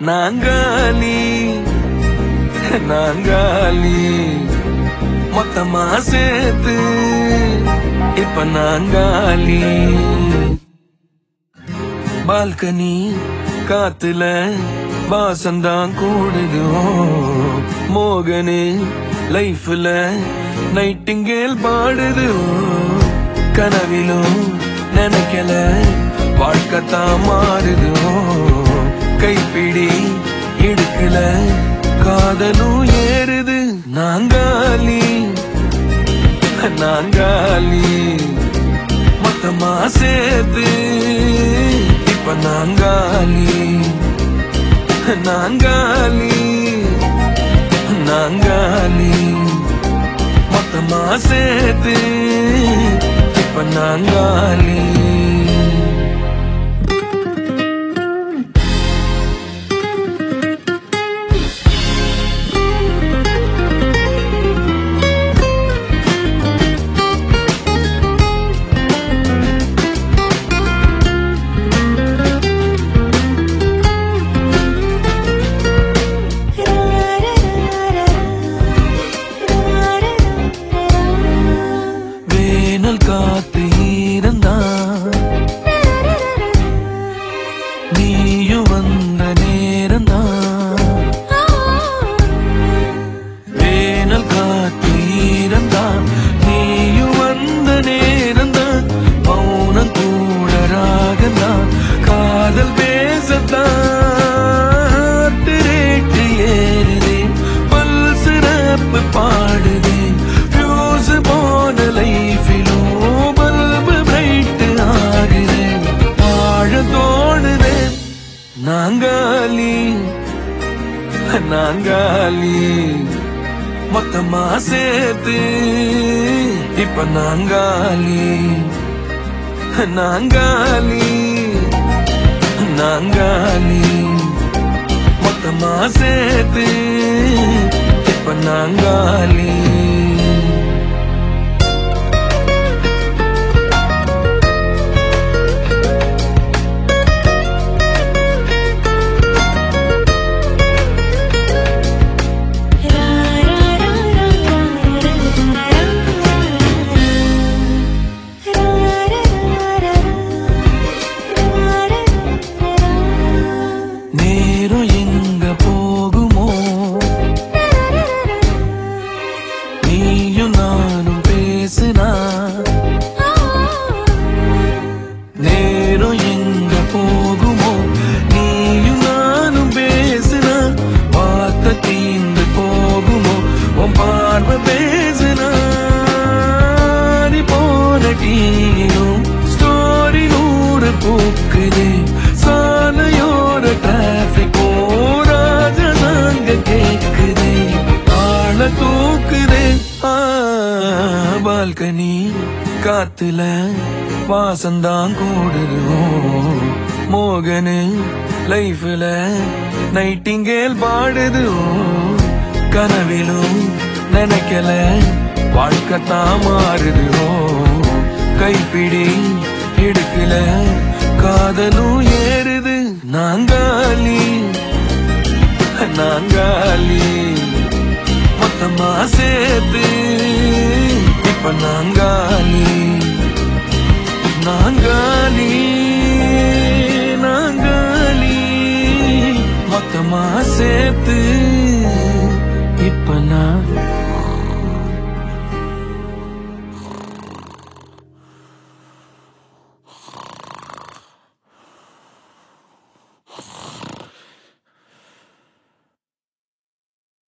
நாங்காலி நாங்காலி மொத்தமா சேர்த்து இப்ப நாங்காலி பால்கனி காத்துல வாசந்தான் கூடுதோ மோகனு லைஃப்ல நைட்டிங்கேல் பாடுது கனவிலும் நினைக்கல வாழ்க்கைத்தான் மாறுதோ கைப்பிடி இடுக்கல காதலும் ஏறுது நாங்காலி நாங்காலி மொத்தமா சேர்த்து இப்ப நாங்காலி நாங்காலி நாங்காலி மொத்தமா சேர்த்து இப்ப நாங்காலி வேனல் காத்து இருந்தான் நீயும் வந்த நேரம்தான் வேனல் காத்து இருந்தான் நீயும் வந்த நேரம்தான் மௌனம் கூட ராகந்தான் காதல் பேசத்தான் ரேட்டு ஏறுதே பல்சு ரப்பு பாடுதே ஃபியூஸ் போன லைஃபிலும் பல்பு பிரைட் ஆகுதே வாழ தோணுதே நாங்காலி நாங்காலி மொத்தமா சேர்த்து இப்ப நாங்காலி நாங்காலி நாங்காலி மொத்தமா சேர்த்து இப்ப நாங்காலி நேரம் எங்க போகுமோ நீயும் நானும் பேசுனா நேரம் எங்க போகுமோ நீயும் நானும் பேசுனா வார்த்தை தீந்து போகுமோ உன் பார்வை பேசுனா நீ போன டீனும் ஸ்டோரி நூறு பூக்குது சாலையோர டிராபிக் ராஜனாங்க கேக்குது ஆள தூக்குதே ஆ, பால்கனி காத்துல வாசந்தான் கூடுதோ மோகனு லைஃப்ல நைட்டிங்கேல் பாடுது கனவிலும் நினைக்கல வாழ்க்கைத்தான் மாறுதோ கைப்பிடி எடுக்கல காதலும் ஏறுது நாங்காலி நாங்காலி மொத்தமா சேர்த்து இப்ப நாங்காலி நாங்காலி நாங்காலி மொத்தமா சேர்த்து